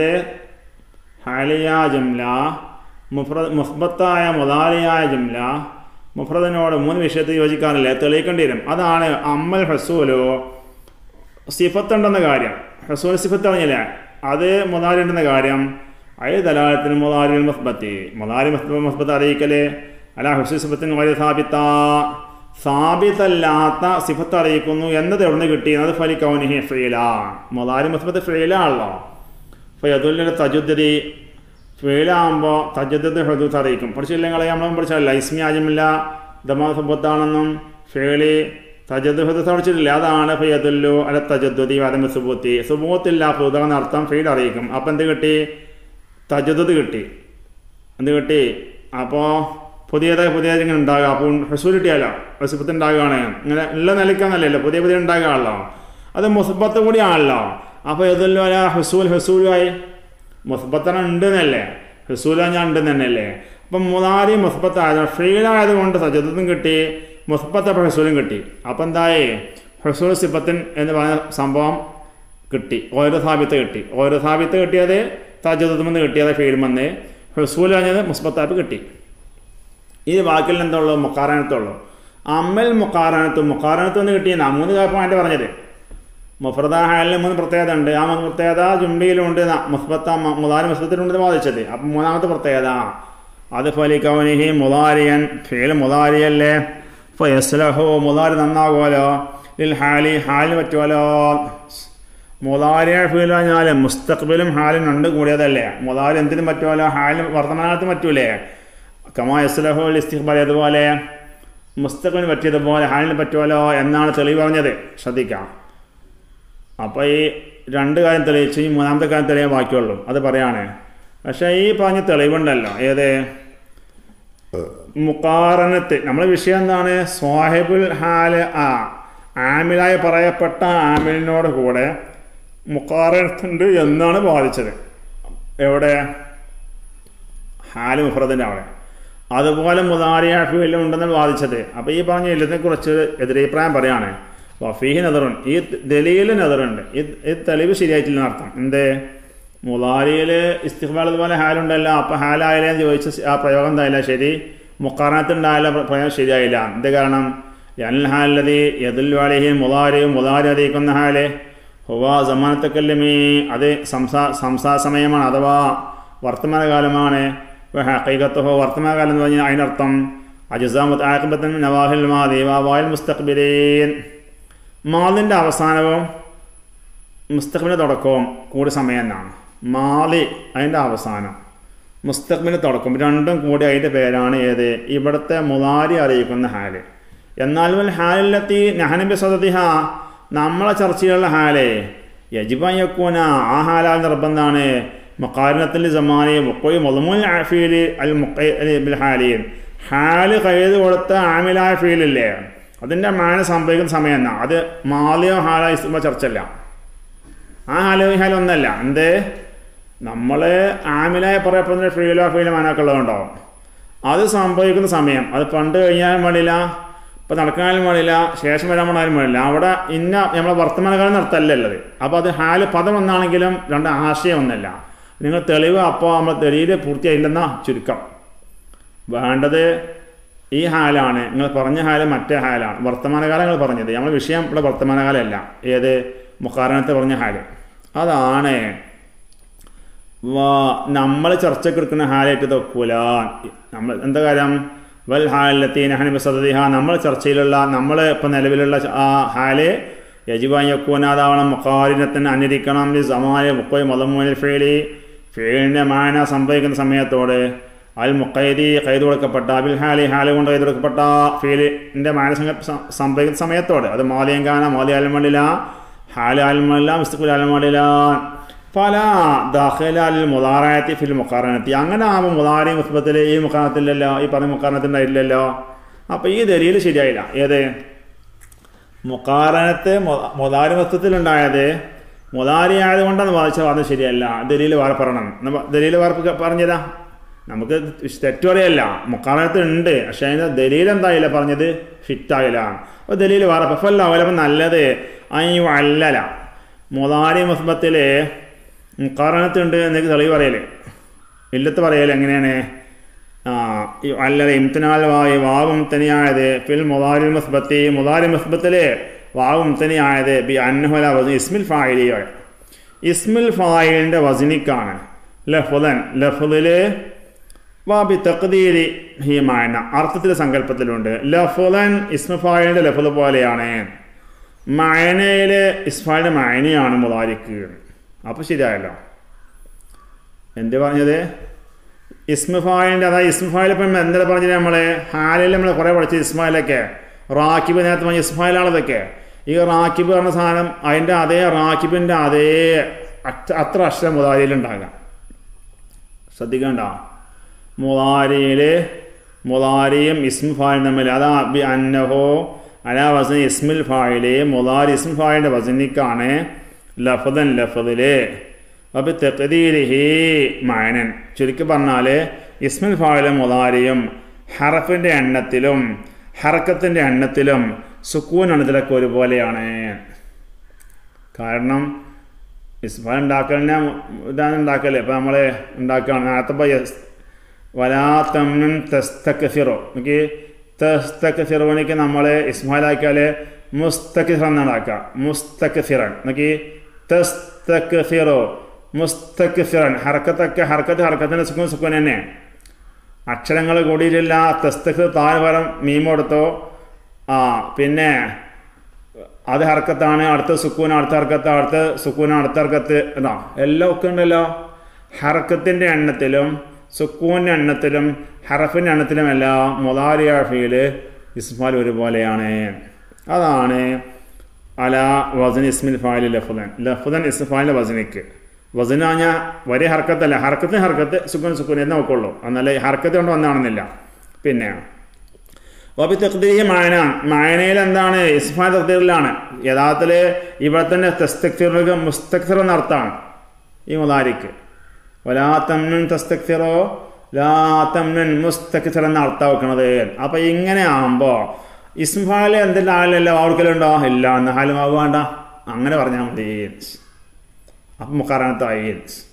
Speaker 1: ഹാലിയ ജംല മുഫ്ര മുസ്ബത്തായ മുതാലിയായ ജംല മുഫ്രദിനോട് മൂന്ന് വിഷയത്തിൽ യോജിക്കാറില്ല തെളിയിക്കേണ്ടി വരും അതാണ് അമ്മൽ ഹസൂലോ സിഫത്ത് ഉണ്ടെന്ന കാര്യം ഹസൂൽ സിഫത്ത് അറിഞ്ഞില്ലേ അത് മുതാരി ഉണ്ടെന്ന കാര്യം അയ ദലാലത്തിന് മുതാരി മുസ്ബത്തി മുതാരി മുസ്ബ മുസ്ബത്ത് അറിയിക്കല് അല്ല ഹുസൈൻ സിഫത്തിന് വലിയ സാബിത്ത സാബിത്തല്ലാത്ത സിഫത്ത് അറിയിക്കുന്നു എന്നത് എവിടുന്ന് കിട്ടിയത് ഫലി കൗനിഹി ഫീല മുതാരി മുസ്ബത്ത് ഫീലാണല്ലോ ഫയദുല്ലിൻ്റെ തജുദ്ദി ഫീലാകുമ്പോൾ തജുദ്ദ് ഹദൂത്ത് അറിയിക്കും പഠിച്ചില്ലെങ്കിൽ നമ്മൾ പഠിച്ചല്ല ഇസ്മി ആജമില്ല ദമാ സുബത്താണെന്നും ഫേളി തജദ് ഹദൂത്ത് പഠിച്ചിട്ടില്ല അതാണ് ഫയദുല്ലു അല്ല തജദ്ദി വരമ്പ് സുബൂത്തി സുബൂത്തില്ല ഹുദ എന്നർത്ഥം ഫീൽ അറിയിക്കും അപ്പം എന്ത് കിട്ടി തജദത് കിട്ടി എന്ത് കിട്ടി അപ്പോൾ പുതിയതായി പുതിയതായി ഇങ്ങനെ ഉണ്ടാകുക അപ്പോൾ ഹസൂൽ കിട്ടിയാലോ ഹസുബത്ത് ഉണ്ടാകുകയാണ് ഇങ്ങനെ ഉള്ള നിലയ്ക്കാന്നല്ലല്ലോ പുതിയ പുതിയ ഉണ്ടാകുകയാണല്ലോ അത് മുസബത്ത് കൂടിയാണല്ലോ അപ്പോൾ ഏതല്ലോ അല്ല ഹസൂൽ ഹസൂലായി മുസബത്തന ഉണ്ട് എന്നല്ലേ ഹസൂല ഞാൻ ഉണ്ട് തന്നെയല്ലേ അപ്പം മുതാരി മുസബത്ത് ആയത് ഫീലായതുകൊണ്ട് സജദത്തും കിട്ടി മുസബത്ത് അപ്പോൾ ഹസൂലും കിട്ടി അപ്പം എന്തായി ഹസൂൽ സിബത്തിൻ എന്ന് പറഞ്ഞ സംഭവം കിട്ടി ഓരോ സാബിത്ത് കിട്ടി ഓരോ സാബിത്ത് കിട്ടിയത് തജദത്തുമെന്ന് കിട്ടിയത് ഫീൽമെന്ന് ഹസൂൽ പറഞ്ഞത് മുസ്ബത്താപ്പ് കിട്ടി ഇത് ബാക്കിൽ എന്തുള്ളൂ മുക്കാറാനത്തുള്ളൂ അമ്മൽ മുക്കാറാനത്ത് മുക്കാറാനത്ത് എന്ന് കിട്ടിയെന്നാ മൂന്ന് കാപ്പമായിട്ട് പറഞ്ഞത് മുഫ്രദ ഹാലിന് മൂന്ന് പ്രത്യേകത ഉണ്ട് ആ മൂന്ന് പ്രത്യേകത ജുംബിയിലുണ്ട് മുസ്ബത്ത മുതാരി മുസ്ബത്തിലുണ്ട് വാദിച്ചത് അപ്പം മൂന്നാമത്തെ പ്രത്യേകത അത് ഫലിക്കവനിഹി മുതാരിയൻ ഫേൽ മുതാരിയല്ലേ ഫയസ്ലഹോ മുതാരി നന്നാകുമല്ലോ ലിൽ ഹാലി ഹാലിന് പറ്റുമല്ലോ മുതാരിയ ഫീൽ പറഞ്ഞാൽ മുസ്തഖ്ബിലും ഹാലിനും രണ്ട് കൂടിയതല്ലേ മുതാരി എന്തിനും പറ്റുമല്ലോ ഹാലിന് വർത്തമാനത്തിന് പറ്റൂലേ കമാ യസ്ലഹോ ഇസ്തിഖ്ബാൽ അതുപോലെ മുസ്തഖിന് പറ്റിയതുപോലെ ഹാലിന് പറ്റുമല്ലോ എന്നാണ് തെളിവ് പറഞ്ഞത് ശ്രദ്ധിക്കാം അപ്പോൾ ഈ രണ്ട് കാര്യം തെളിയിച്ച് ഈ മൂന്നാമത്തെ കാര്യം തെളിയാൻ ബാക്കിയുള്ളൂ അത് പറയാണ് പക്ഷേ ഈ പറഞ്ഞ തെളിവുണ്ടല്ലോ ഏത് മുക്കാറനത്ത് നമ്മളെ വിഷയം എന്താണ് സ്വാഹിബുൽ ഹാല് ആ ആമിലായി പറയപ്പെട്ട ആമിലിനോട് കൂടെ മുക്കാറനത്തുണ്ട് എന്നാണ് ബാധിച്ചത് എവിടെ ഹാല് മുഫ്രദിൻ്റെ അവിടെ അതുപോലെ മുതാരിയ ഫീലും ഉണ്ടെന്ന് വാദിച്ചത് അപ്പോൾ ഈ പറഞ്ഞ ഇതിനെ കുറിച്ച് എതിരഭിപ്രായം പറയാണ് വഫീഹി നെതറുണ്ട് ഈ ദലീൽ നെതറുണ്ട് ഈ ഈ തെളിവ് ശരിയായിട്ടില്ല അർത്ഥം എന്ത് മുതാരിയിൽ ഇസ്തിഖ്ബാൽ അതുപോലെ ഹാലുണ്ടല്ലോ അപ്പോൾ ഹാലായാലേ എന്ന് ചോദിച്ച ആ പ്രയോഗം എന്തായാലും ശരി മുക്കാരണത്തുണ്ടായാലും പ്രയോഗം ശരിയായില്ല എന്ത് കാരണം എൽ ഹാലതി യദുൽ വാലിഹി മുതാരി മുതാരി അറിയിക്കുന്ന ഹാല് ഹുവ സമാനത്തക്കല്ലുമീ അത് സംസാ സംസാ സമയമാണ് അഥവാ വർത്തമാനകാലമാണ് ഹക്കൈകത്തഹോ വർത്തമാനകാലം എന്ന് പറഞ്ഞാൽ അതിനർത്ഥം അജുസാമത്ത് ആക്കബത്തൻ നവാഹിൽ മാതി വാവായിൽ മുസ്തഖ്ബിരീൻ മാലിൻ്റെ അവസാനവും മുസ്തഖ്ബിൻ്റെ തുടക്കവും കൂടി സമയം എന്നാണ് മാലി അതിൻ്റെ അവസാനം മുസ്തഖ്ബിൻ്റെ തുടക്കം രണ്ടും കൂടി അതിൻ്റെ പേരാണ് ഏത് ഇവിടുത്തെ മുതാരി അറിയിക്കുന്ന ഹാല് എന്നാൽ വൽ ഹാലിലെത്തി നഹനബി സദതിഹ നമ്മളെ ചർച്ചയിലുള്ള ഹാലേ യജിബയ്യക്കൂന ആ ഹാലാൽ നിർബന്ധമാണ് മക്കാരിനത്തിൽ ജമാനി മുക്കോയി മൊലമുൽ ആഫീൽ അൽ മുക്കൽ ഹാലിയും ഹാല് കയ്യത് കൊടുത്ത ആമിലായ ഫീലില്ലേ അതിൻ്റെ മാന സംഭവിക്കുന്ന സമയം എന്നാ അത് മാലിയോ ഹാലായി ചർച്ചല്ല ആ ഹാലോ ഹാല ഒന്നല്ല എന്ത് നമ്മൾ ആമിലായി പറയപ്പെടുന്ന ഫീലോ ഫീലോ മാനാക്കുള്ളതുണ്ടാവും അത് സംഭവിക്കുന്ന സമയം അത് പണ്ട് കഴിഞ്ഞാലും പാടില്ല ഇപ്പം നടക്കാനും പാടില്ല ശേഷം വരാൻ പാടാനും പാടില്ല അവിടെ ഇന്ന നമ്മളെ വർത്തമാനകാലം നടത്തല്ലല്ലത് അപ്പോൾ അത് ഹാല് പദം ഒന്നാണെങ്കിലും രണ്ട് ആശയം ഒന്നല്ല നിങ്ങൾ തെളിവ് അപ്പോൾ നമ്മൾ തെളിയിൽ പൂർത്തിയായില്ലെന്നാ ചുരുക്കം വേണ്ടത് ഈ ഹാലാണ് നിങ്ങൾ പറഞ്ഞ ഹാല് മറ്റേ ഹാലാണ് വർത്തമാനകാലം നിങ്ങൾ പറഞ്ഞത് നമ്മൾ വിഷയം ഇവിടെ വർത്തമാനകാലമല്ല ഏത് മുഖാരണത്തെ പറഞ്ഞ ഹാല് അതാണ് നമ്മൾ ചർച്ചയ്ക്ക് എടുക്കുന്ന ഹാലായിട്ട് തൊക്കൂല നമ്മൾ എന്താ കാര്യം വൽ ഹാലത്തീൻ ഹനിബ സദതിഹ നമ്മൾ ചർച്ചയിലുള്ള നമ്മൾ ഇപ്പം നിലവിലുള്ള ആ ഹാല് യജിബായക്കൂനാതാവണം മുഖാരിനത്തിന് അനുരിക്കണം ഈ സമായ മുക്കോയ് മതമൂലിൽ ഫേലി ഫേലിൻ്റെ മാന സംഭവിക്കുന്ന സമയത്തോട് അൽ മുക്കൈദി കൈത് കൊടുക്കപ്പെട്ട അബിൽ ഹാലി ഹാലി കൊണ്ട് കൈത് കൊടുക്കപ്പെട്ട ഫീലിൻ്റെ മാന സംഭവിക്കുന്ന സമയത്തോട് അത് മാലിയങ്കാന മാലി അൽമളില ഹാലി അൽമല്ല മിസ്തുക്കുൽ അൽമളില പല ദാഖലാലിൽ മുതാറായത്തി ഫിൽ മുക്കാറനത്തി അങ്ങനെ ആകുമ്പോൾ മുതാരി മുസ്ബത്തിൽ ഈ മുക്കാറത്തില്ലല്ലോ ഈ പറഞ്ഞ മുക്കാറനത്തിൻ്റെ ഇല്ലല്ലോ അപ്പോൾ ഈ ദരിയിൽ ശരിയായില്ല ഏത് മുക്കാറനത്ത് മുതാരി മസ്തത്തിലുണ്ടായത് മുതാരി ആയതുകൊണ്ടാണ് വാദിച്ച വാദം ശരിയല്ല ദലിയിൽ വേറെ പറയണം ദലിയിൽ വേറെ പറഞ്ഞതാ നമുക്ക് തെറ്റു പറയല്ല മുക്കാറനത്ത് ഉണ്ട് പക്ഷേ അതിൻ്റെ ദലീൽ എന്തായില്ല പറഞ്ഞത് ഫിറ്റായില്ല അപ്പോൾ ദലീൽ വേറെ ഫല്ല അവലപ്പം നല്ലത് അയ്യോ അല്ലല മുതാരി മുസ്ബത്തിൽ മുക്കാറനത്തുണ്ട് എന്നൊക്കെ തെളിവ് പറയല് ഇല്ലത്ത് പറയല് എങ്ങനെയാണ് അല്ലത് ഇംതനാൽ വായി വാവും തനിയായത് ഫിൽ മുതാരി മുസ്ബത്തി മുതാരി മുസ്ബത്തില് വാവും തനിയായത് ബി അന്നഹുല വസി ഇസ്മിൽ ഫായിലിയോ ഇസ്മിൽ ഫായിലിൻ്റെ വസിനിക്കാണ് ലഫുദൻ ലഫുദില് വാ ബി തഖ്ദീരി ഹി മായന അർത്ഥത്തിലെ സങ്കല്പത്തിലുണ്ട് ലഫുദൻ ഇസ്മ ഫായിലിൻ്റെ ലഫുദ് പോലെയാണ് മയനയിലെ ഇസ്ഫായിൻ്റെ മയനയാണ് മുതാരിക്ക് അപ്പോൾ ശരിയായല്ലോ എന്ത് പറഞ്ഞത് ഇസ്മഫായിൻ്റെ അതായത് ഇസ്മഫായിൽ ഇപ്പം എന്താ പറഞ്ഞത് നമ്മൾ ഹാലിൽ നമ്മൾ കുറേ പഠിച്ചത് ഇസ്മായിലൊക്കെ റാക്കിബ് നേരത്തെ പറഞ്ഞ ഇസ്മായിലാണതൊക്കെ ഈ റാക്കിബ് പറഞ്ഞ സാധനം അതിൻ്റെ അതേ റാക്കിബിൻ്റെ അതേ അത്ര അക്ഷരം മുതാരിയിലുണ്ടാകാം ശ്രദ്ധിക്കണ്ട മുതാരിയിൽ മുതാരിയും ഇസ്മു ഫായിലും തമ്മിൽ അതാ ബി അന്നഹോ അലാ വസൻ ഇസ്മിൽ ഫായില് മുതാരി ഇസ്മു ഫായിൻ്റെ വസനിക്കാണ് ലഫദൻ ലഫദില് അപ്പം തെക്കതീരിഹി മായനൻ ചുരുക്കി പറഞ്ഞാൽ ഇസ്മിൽ ഫായിലും മുതാരിയും ഹറഫിൻ്റെ എണ്ണത്തിലും ഹറക്കത്തിൻ്റെ എണ്ണത്തിലും സുക്കൂൻ എണ്ണത്തിലൊക്കെ ഒരുപോലെയാണ് കാരണം ഇസ്ഫാൽ ഉണ്ടാക്കലിനെ ഇതാണ് ഉണ്ടാക്കല് ഇപ്പം നമ്മൾ ഉണ്ടാക്കുകയാണ് നേരത്തെ വലാ തമ്മിൻ തെസ്തക്കസിറോ എനിക്ക് തെസ്തക്കസിറോനിക്ക് നമ്മൾ ഇസ്മാലാക്കിയാൽ മുസ്തക്കിസിറ എന്നാണ്ടാക്കുക മുസ്തക്കിസിറൻ എനിക്ക് തെസ്തക്കസിറോ മുസ്തക്കിസിറൻ ഹർക്കത്തൊക്കെ ഹർക്കത്ത് ഹർക്കത്തിൻ്റെ സുഖം സുഖം തന്നെ അക്ഷരങ്ങൾ കൂടിയിട്ടില്ല തെസ്തക്ക് താഴെ പരം മീമോടുത്തോ ആ പിന്നെ അത് ഹർക്കത്താണ് അടുത്ത സുക്കൂൻ അടുത്ത ഹർക്കത്ത് അടുത്ത സുക്കൂൻ അടുത്ത ഹർക്കത്ത് എന്നാ എല്ലാം ഒക്കെ ഉണ്ടല്ലോ ഹർക്കത്തിൻ്റെ എണ്ണത്തിലും സുക്കൂൻ്റെ എണ്ണത്തിലും ഹറഫിൻ്റെ എണ്ണത്തിലും എല്ലാം മുതാരിയ ഫീല് ഇസ്മാൽ ഒരുപോലെയാണ് അതാണ് അല വസൻ ഇസ്മിൽ ഫായിൽ ലഫുദൻ ലഫുദൻ ഇസ്ഫാലിൻ്റെ വസനിക്ക് വസന പറഞ്ഞാൽ വലിയ ഹർക്കത്തല്ല ഹർക്കത്തിന് ഹർക്കത്ത് സുക്കൂൻ സുക്കൂൻ എന്ന് നോക്കുള്ളൂ എന്നല്ല ഹർക്കത്ത് കൊണ്ട് വന്നാണെന്നില്ല പിന്നെ വബി തഖ്ദീരി മായന മായനയിൽ എന്താണ് ഇസ്ഫാ തഖ്ദീറിലാണ് യഥാർത്ഥത്തിൽ ഇവിടെ തന്നെ തസ്തക്തിറുക മുസ്തക്തിർ എന്നർത്ഥമാണ് ഈ മുതാരിക്ക് വലാ തമ്നുൻ തസ്തക്തിറോ ലാ തമ്നുൻ മുസ്തക്തിർ എന്ന അർത്ഥം വെക്കണത് അപ്പം ഇങ്ങനെ ആകുമ്പോൾ ഇസ്ഫാൽ എന്തെല്ലാം ആളിലല്ല വാവർക്കലുണ്ടോ ഇല്ല എന്ന ഹാലും ആവുക വേണ്ട അങ്ങനെ പറഞ്ഞാൽ മതി അപ്പം മുക്കാറാനത്തായി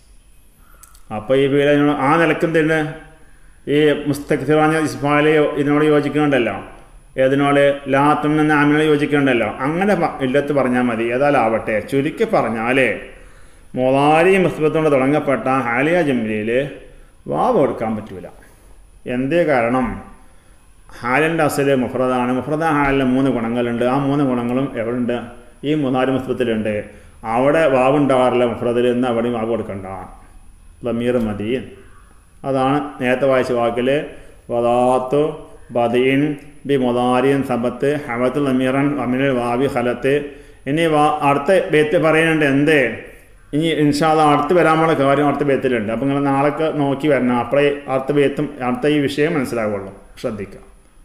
Speaker 1: അപ്പോൾ ഈ വീട് ആ നിലക്കും തന്നെ ഈ മുസ്തഖിറാഞ്ഞ ഇസ്മാലി ഇതിനോട് യോജിക്കുന്നുണ്ടല്ലോ ഏതിനോട് ലാത്തും എന്ന ആമിനോട് യോജിക്കുന്നുണ്ടല്ലോ അങ്ങനെ ഇല്ലത്ത് പറഞ്ഞാൽ മതി ഏതായാലാവട്ടെ ചുരുക്കി പറഞ്ഞാൽ മൊലാരി മുസ്ബത്തോട് തുടങ്ങപ്പെട്ട ഹാലിയ ജംലിയിൽ വാവ് കൊടുക്കാൻ പറ്റൂല എന്തേ കാരണം ഹാലിൻ്റെ അസല് മുഫ്രദാണ് മുഫ്രദ ഹാലിലെ മൂന്ന് ഗുണങ്ങളുണ്ട് ആ മൂന്ന് ഗുണങ്ങളും എവിടെയുണ്ട് ഈ മൂന്നാല് മുസ്ബത്തിലുണ്ട് അവിടെ വാവുണ്ടാകാറില്ല മുഫ്രദിൽ എന്ന് അവിടെയും വാവ് കൊടുക്കണ്ട ലമീർ മതി അതാണ് നേരത്തെ വായിച്ച വാക്കിൽ വദാത്തു ബദീൻ ബി മൊതാരിയൻ സബത്ത് ഹവത്ത് ലമീറൻ അമിനൽ വാവി ഹലത്ത് ഇനി വാ അടുത്ത ബേത്ത് പറയുന്നുണ്ട് എന്തേ ഇനി ഇൻഷാദ അടുത്ത് വരാനുള്ള കാര്യം അടുത്ത ബേത്തിലുണ്ട് അപ്പം നിങ്ങൾ നാളെ നോക്കി വരണം അപ്പോഴേ അടുത്ത ബേത്തും അടുത്ത ഈ വിഷയം മനസ്സിലാവുള്ളൂ ശ്രദ്ധിക്കുക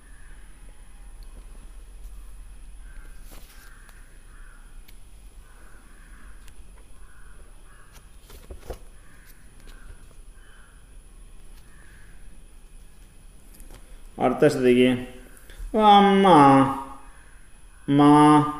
Speaker 1: അടുത്ത ശ്രദ്ധിക്കുക അമ്മ മാ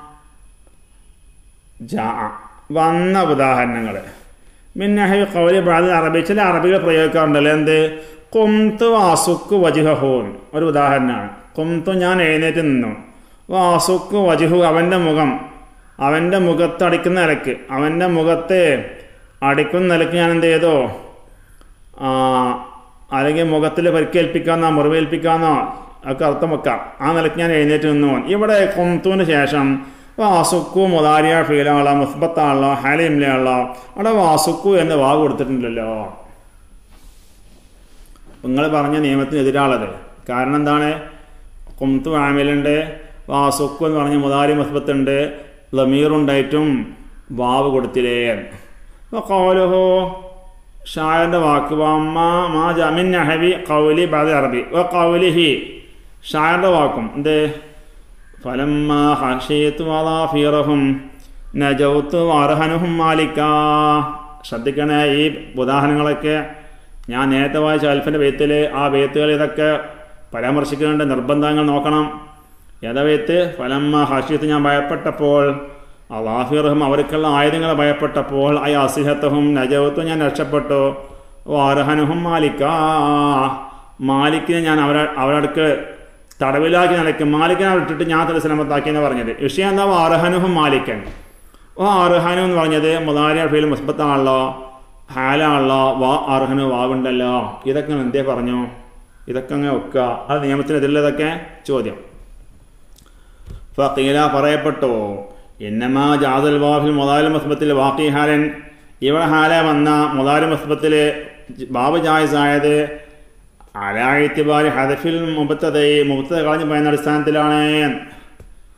Speaker 1: ജാ വന്ന ഉദാഹരണങ്ങൾ മിന്നഹി കൗലി ബാദ അറബി ചില അറബികൾ പ്രയോഗിക്കാറുണ്ടല്ലോ എന്ത് കുംതു വാസുക്ക് വജിഹൂൻ ഒരു ഉദാഹരണമാണ് കുംതു ഞാൻ എഴുന്നേറ്റ് നിന്നു വാസുക്ക് വജിഹു അവൻ്റെ മുഖം അവൻ്റെ മുഖത്ത് അടിക്കുന്ന നിലക്ക് അവൻ്റെ മുഖത്തെ അടിക്കുന്ന നിലക്ക് ഞാൻ എന്ത് ചെയ്തോ അല്ലെങ്കിൽ മുഖത്തിൽ പരിക്കേൽപ്പിക്കാന്നോ മുറിവേൽപ്പിക്കാന്നോ ഒക്കെ അർത്ഥം വെക്കാം ആ നിലയ്ക്ക് ഞാൻ എഴുന്നേറ്റ് നിന്നു ഇവിടെ കൊംത്തുവിന് ശേഷം വാസുക്കു മുതാരിയ ഫീലാളോ മുസ്ബത്താളോ ഹാലിംലാളോ അവിടെ വാസുക്കു എന്ന് വാവ് കൊടുത്തിട്ടുണ്ടല്ലോ നിങ്ങൾ പറഞ്ഞ നിയമത്തിനെതിരാളത് കാരണം എന്താണ് കുംതു ആമിലുണ്ട് വാസുക്കു എന്ന് പറഞ്ഞ മുതാരി മുസ്ബത്തുണ്ട് ലമീറുണ്ടായിട്ടും വാവ് കൊടുത്തില്ലേ കോലുഹോ ഷായറിൻ്റെ വാക്ക് വമ്മ മാ ജമിൻ നഹബി കൗലി ബാദ അറബി വ കൗലിഹി ഷായറിൻ്റെ വാക്കും എന്ത് ഫലമ്മ ഹഷീത്ത് വലാഫീറഹും നജൗത്ത് അർഹനുഹും മാലിക്ക ശ്രദ്ധിക്കണേ ഈ ഉദാഹരണങ്ങളൊക്കെ ഞാൻ നേരത്തെ വായിച്ച അൽഫിൻ്റെ ബേത്തിൽ ആ ബേത്തുകൾ ഇതൊക്കെ പരാമർശിക്കുന്നുണ്ട് നിർബന്ധങ്ങൾ നോക്കണം ഏതാ ബേത്ത് ഫലമ്മ ഹഷീത്ത് ഞാൻ ഭയപ്പെട്ടപ്പോൾ അള്ളാഫിറഹും അവർക്കുള്ള ആയുധങ്ങളെ ഭയപ്പെട്ടപ്പോൾ ആ അസിഹത്തഹും നജവത്തും ഞാൻ രക്ഷപ്പെട്ടു വാരഹനുഹും മാലിക്ക മാലിക്കിനെ ഞാൻ അവരെ അവരടുക്ക് തടവിലാക്കി നിലയ്ക്ക് മാലിക്കിനെ വിട്ടിട്ട് ഞാൻ തല സലമത്താക്കിയെന്ന് പറഞ്ഞത് വിഷയം എന്താ വാറഹനുഹും മാലിക്കൻ ഓ അർഹനു എന്ന് പറഞ്ഞത് മുതാരിയ ഫീൽ മുസ്ബത്താണല്ലോ ഹാലാണല്ലോ വാ അർഹനു വാവുണ്ടല്ലോ ഇതൊക്കെ എന്തേ പറഞ്ഞു ഇതൊക്കെ അങ്ങ് വെക്കുക അത് നിയമത്തിനെതിരുള്ളതൊക്കെ ചോദ്യം ഫീല പറയപ്പെട്ടു എന്നമാ ജാദൽ വാഫിൽ മുതാൽ മസ്ബത്തിൽ വാക്കി ഹാലൻ ഇവിടെ ഹാല വന്ന മുതാൽ മസ്ബത്തിൽ ബാബ് ജായസായത് അലാഴ്ത്തിബാരി ഹദഫിൽ മുബത്തതയെ മുബത്തത കളഞ്ഞു പറയുന്ന അടിസ്ഥാനത്തിലാണ്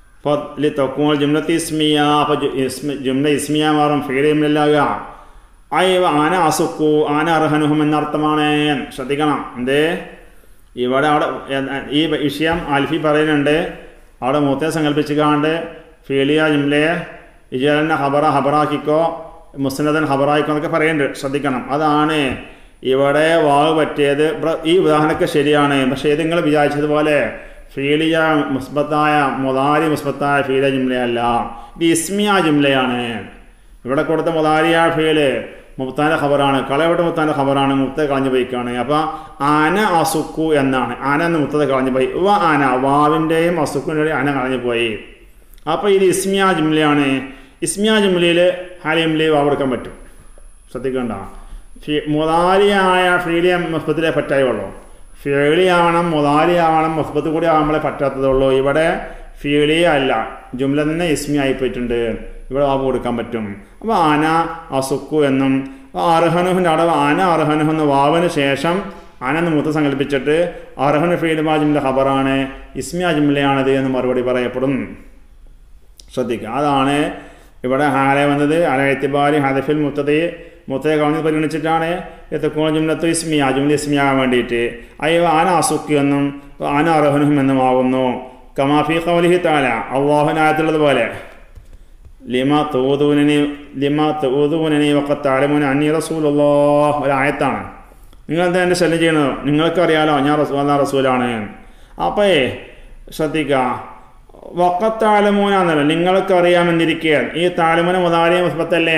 Speaker 1: തൊക്കുമ്പോൾ ജുംലത്തി ഇസ്മിയ അപ്പോൾ ജുംല ഇസ്മിയ മാറും ഫീലിമില്ലാകുക അയ്യ ആന അസുക്കു ആന അർഹനുഹും എന്നർത്ഥമാണ് ശ്രദ്ധിക്കണം എന്തേ ഇവിടെ അവിടെ എ- ഈ വിഷയം ആൽഫി പറയുന്നുണ്ട് അവിടെ മൂത്തെ സങ്കല്പിച്ചുകാണ്ട് ഫീലിയ ജിംലയെ ഇജലനെ ഹബറ ഹബറാക്കിക്കോ മുസ്നദൻ ഹബറായിക്കോ എന്നൊക്കെ പറയുന്നുണ്ട് ശ്രദ്ധിക്കണം അതാണ് ഇവിടെ വാവ് പറ്റിയത് ഇവിടെ ഈ ഉദാഹരണമൊക്കെ ശരിയാണ് പക്ഷേ ഇത് നിങ്ങൾ വിചാരിച്ചതുപോലെ ഫീലിയ മുസ്ബത്തായ മുതാരി മുസ്ബത്തായ ഫീലിയ ജിംലയല്ല ഇത് ഇസ്മിയ ജിംലയാണ് ഇവിടെ കൊടുത്ത മുതാരിയ ഫീല് മുത്താൻ്റെ ഖബറാണ് കളയുടെ മുത്താൻ്റെ ഖബറാണ് മുത്ത കളഞ്ഞു പോയിക്കാണ് അപ്പോൾ ആന അസുക്കു എന്നാണ് ആന എന്ന് മുത്തത് കളഞ്ഞു പോയി വ ആന വാവിൻ്റെയും അസുക്കിൻ്റെയും ആന കളഞ്ഞു പോയി അപ്പോൾ ഇത് ഇസ്മിയ ജുംലയാണ് ഇസ്മിയ ജുംലയിൽ ഹാലിംലി വാവ് എടുക്കാൻ പറ്റും ശ്രദ്ധിക്കണ്ട ഫി മുതാരിയായ ഫീലിയ മുസ്ബത്തിലെ പറ്റായുള്ളൂ ഫീലിയാവണം മുതാരിയാവണം മുസ്ബത്ത് കൂടി ആവുമ്പോഴേ പറ്റാത്തതുള്ളൂ ഇവിടെ ഫീലിയ അല്ല ജുംല തന്നെ ഇസ്മി ആയി പോയിട്ടുണ്ട് ഇവിടെ വാവ് കൊടുക്കാൻ പറ്റും അപ്പോൾ ആന അസുക്കു എന്നും അർഹനുഹിൻ്റെ അവിടെ ആന അർഹനുഹ് എന്ന വാവിന് ശേഷം ആന എന്ന് മുത്ത് സങ്കല്പിച്ചിട്ട് അർഹനു ഫീലുമാ ജുംല ഖബറാണ് ഇസ്മിയ ജുംലയാണിത് എന്ന് മറുപടി പറയപ്പെടും ശ്രദ്ധിക്കുക അതാണ് ഇവിടെ ഹാലെ വന്നത് അലയത്തിബാരി ഹദഫിൽ മുത്തതി മുത്തയെ കവഞ്ഞ് പരിഗണിച്ചിട്ടാണ് എത്തക്കോണ ജുംലത്തു ഇസ്മിയ ജുംല ഇസ്മിയാകാൻ വേണ്ടിയിട്ട് അയ്യോ ആന അസുക്ക് എന്നും ആന അർഹനുഹും എന്നും ആവുന്നു കമാഫി കവലിഹി താല അള്ളാഹുനായത്തുള്ളതുപോലെ ലിമ തൂതൂനനി ലിമ തൂതൂനനി വക്കത്താലമുന അന്നി റസൂലുള്ളാഹ് ഒരായത്താണ് നിങ്ങൾ എന്താ എൻ്റെ ശല്യം ചെയ്യണത് നിങ്ങൾക്കറിയാലോ ഞാൻ റസൂ അല്ലാ റസൂലാണ് അപ്പേ ശ്രദ്ധിക്കുക വക്കത്താലമൂനാന്നല്ലോ നിങ്ങൾക്കറിയാമെന്നിരിക്കുക ഈ താലമുന മുതാലിയ മുസ്ബത്തല്ലേ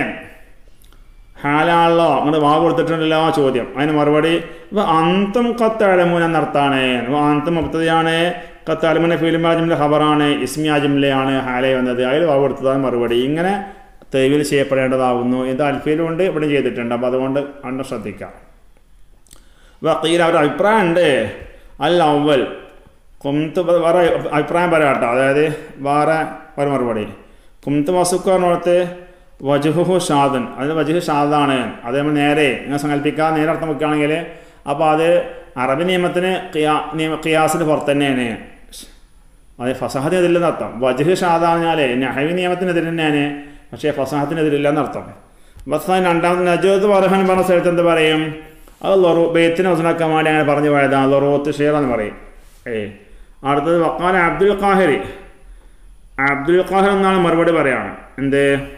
Speaker 1: ഹാലാണല്ലോ അങ്ങോട്ട് വാ കൊടുത്തിട്ടുണ്ടല്ലോ ആ ചോദ്യം അതിന് മറുപടി ഇപ്പൊ അന്തം കത്താലമൂൻ എന്നർത്ഥാണ് അന്തം മുപ്പത്തതാണ് കത്താലമുന ഫിലിമാജിമിലെ ഖബറാണ് ഇസ്മി ആജിമിലെയാണ് ഹാലെ വന്നത് അതിൽ വാ കൊടുത്തതാണ് മറുപടി ഇങ്ങനെ തെരുവിൽ ചെയ്യപ്പെടേണ്ടതാകുന്നു ഇത് അൽഫിയിലുണ്ട് ഇവിടെ ചെയ്തിട്ടുണ്ട് അപ്പോൾ അതുകൊണ്ട് അണ്ട് ശ്രദ്ധിക്കാം വക്കീൽ അവരുടെ അഭിപ്രായം ഉണ്ട് അൽ അവൽ കുംത്ത് വേറെ അഭിപ്രായം പറയാം കേട്ടോ അതായത് വേറെ ഒരു മറുപടി കുംത്ത് വസുക്കാറിനോടത്ത് വജുഹു ഷാദൻ അതിന് വജുഹു ഷാദാണ് അത് നമ്മൾ നേരെ ഇങ്ങനെ സങ്കല്പിക്കുക നേരെ അർത്ഥം വെക്കുകയാണെങ്കിൽ അപ്പോൾ അത് അറബി നിയമത്തിന് ഖിയാ നിയമ ഖിയാസിന് പുറത്ത് തന്നെയാണ് അത് ഫസഹത്തിനെതിരില്ലെന്ന് അർത്ഥം വജുഹ് ഷാദാഞ്ഞാലേ നഹവി നിയമത്തിനെതിരെ തന്നെയാണ് പക്ഷേ ഫസഹത്തിനെതിരില്ലെന്ന് അർത്ഥം ബസ് രണ്ടാമത് നജോത്ത് വർഹൻ പറഞ്ഞ സ്ഥലത്ത് എന്ത് പറയും അത് ലൊറു ബെയ്ത്തിന് വസനാക്കാൻ വേണ്ടി അങ്ങനെ പറഞ്ഞു പോയതാണ് ലൊറൂത്ത് ഷെയർ എന്ന് പറയും ഏയ് അടുത്തത് വക്കാല അബ്ദുൽ ഖാഹിറി അബ്ദുൽ ഖാഹിർ എന്നാണ് മറുപടി പറയാണ് എന്ത്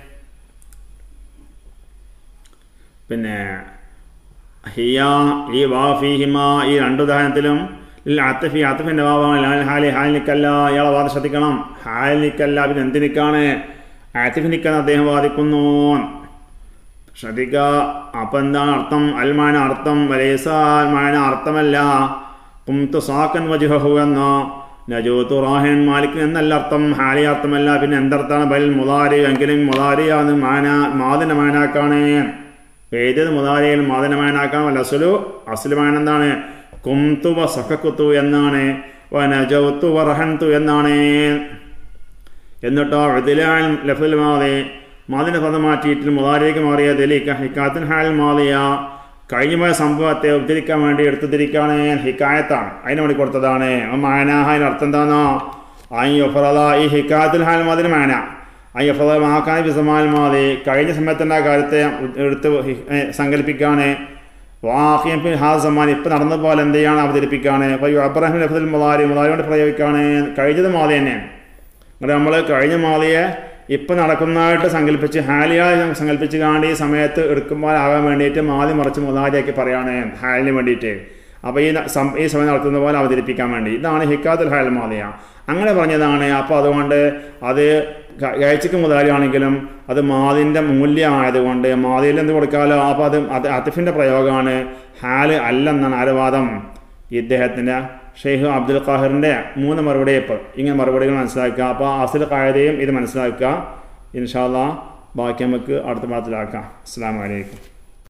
Speaker 1: പിന്നെ ഹിയ ഈ വാഫിഹിമ ഈ രണ്ട് ഉദാഹരണത്തിലും അത്തഫി അത്തഫിൻ്റെ വാവാണ് ലാൽ ഹാലി ഹാൽ നിക്കല്ല ഇയാളെ വാദം ശ്രദ്ധിക്കണം ഹാൽ നിക്കല്ല പിന്നെ എന്തിനിക്കാണ് ആത്തിഫ് നിക്കാൻ അദ്ദേഹം വാദിക്കുന്നു ശ്രദ്ധിക്കുക അപ്പം എന്താണ് അർത്ഥം അൽമാന അർത്ഥം വലേസ അൽമാന അർത്ഥമല്ല കുംതു സാക്കൻ വജുഹു എന്നോ നജൂത്തു റാഹിൻ മാലിക് എന്നല്ല അർത്ഥം ഹാലി അർത്ഥമല്ല പിന്നെ എന്തർത്ഥാണ് ബൽ മുതാരി എങ്കിലും മുതാരിയാന്ന് മാന മാതിൻ്റെ മാനാക്കാണ് ഏത് മുതാരിയിൽ മാതിൻ്റെ മാനാക്കാം അല്ല അസുലു അസുലുമാൻ എന്താണ് കുംതു വ സഖക്കുത്തു എന്നാണ് വ നജൗത്തു വറഹന്തു എന്നാണ് എന്നിട്ടോ ഇതിലാൻ ലഫുൽ മാതി മാതിൻ്റെ പദം മാറ്റിയിട്ട് മുതാരിലേക്ക് മാറിയ ദലിക്ക ഹിക്കാത്തിൻ ഹാൽ മാതിയ കഴിഞ്ഞു പോയ സംഭവത്തെ ഉദ്ധരിക്കാൻ വേണ്ടി എടുത്തുതിരിക്കാണ് ഹിക്കായത്താണ് അതിന് വേണ്ടി കൊടുത്തതാണ് മാനാഹ അതിന് അർത്ഥം എന്താണോ അയ്യൊഫറദ ഈ ഹിക്കാത്തിൽ ഹാൽ മാതിന് മാന അയ്യൊഫറദ മഹാക്കാൻ വിസമാൽ മാതി കഴിഞ്ഞ സമയത്തിൻ്റെ കാര്യത്തെ എടുത്ത് സങ്കല്പിക്കാണ് വാഹിയം ഫിൽ ഹാ സമാൻ ഇപ്പം നടന്ന പോലെ എന്ത് ചെയ്യാണ് അവതരിപ്പിക്കാണ് അപ്പോൾ അബ്രാഹിം ലഫുൽ മുതാരി മുതാരി കൊണ്ട് പ്രയോഗിക്കാണ് കഴിഞ്ഞത് മാതി തന്നെ എന്നിട്ട് നമ്മൾ കഴിഞ്ഞ മാതിയെ ഇപ്പം നടക്കുന്നതായിട്ട് സങ്കല്പിച്ച് ഹാലിയായി സങ്കല്പിച്ച് കാണി ഈ സമയത്ത് എടുക്കുമ്പോൾ ആകാൻ വേണ്ടിയിട്ട് മാതി മറിച്ച് മുതാരിയാക്കി പറയാണ് ഹാലിന് വേണ്ടിയിട്ട് അപ്പോൾ ഈ സം ഈ സമയം നടത്തുന്ന പോലെ അവതരിപ്പിക്കാൻ വേണ്ടി ഇതാണ് ഹിക്കാത്തുൽ ഹാൽ മാതിയ അങ്ങനെ പറഞ്ഞതാണ് അപ്പോൾ അതുകൊണ്ട് അത് കഴിച്ചിക്ക് മുതാരിയാണെങ്കിലും അത് മാതിൻ്റെ മൂല്യമായതുകൊണ്ട് മാതിയിൽ എന്ത് കൊടുക്കാമല്ലോ അപ്പോൾ അത് അത് അത്തിഫിൻ്റെ പ്രയോഗമാണ് ഹാല് അല്ലെന്നാണ് ആരവാദം ഇദ്ദേഹത്തിൻ്റെ ഷെയ്ഖ് അബ്ദുൽ ഖാഹിറിൻ്റെ മൂന്ന് മറുപടി ഇപ്പോൾ ഇങ്ങനെ മറുപടികൾ മനസ്സിലാക്കുക അപ്പോൾ അസിൽ കായതയും ഇത് മനസ്സിലാക്കുക ഇൻഷാല്ല ബാക്കി നമുക്ക് അടുത്ത പാഠത്തിലാക്കാം അസ്സാം വലൈക്കും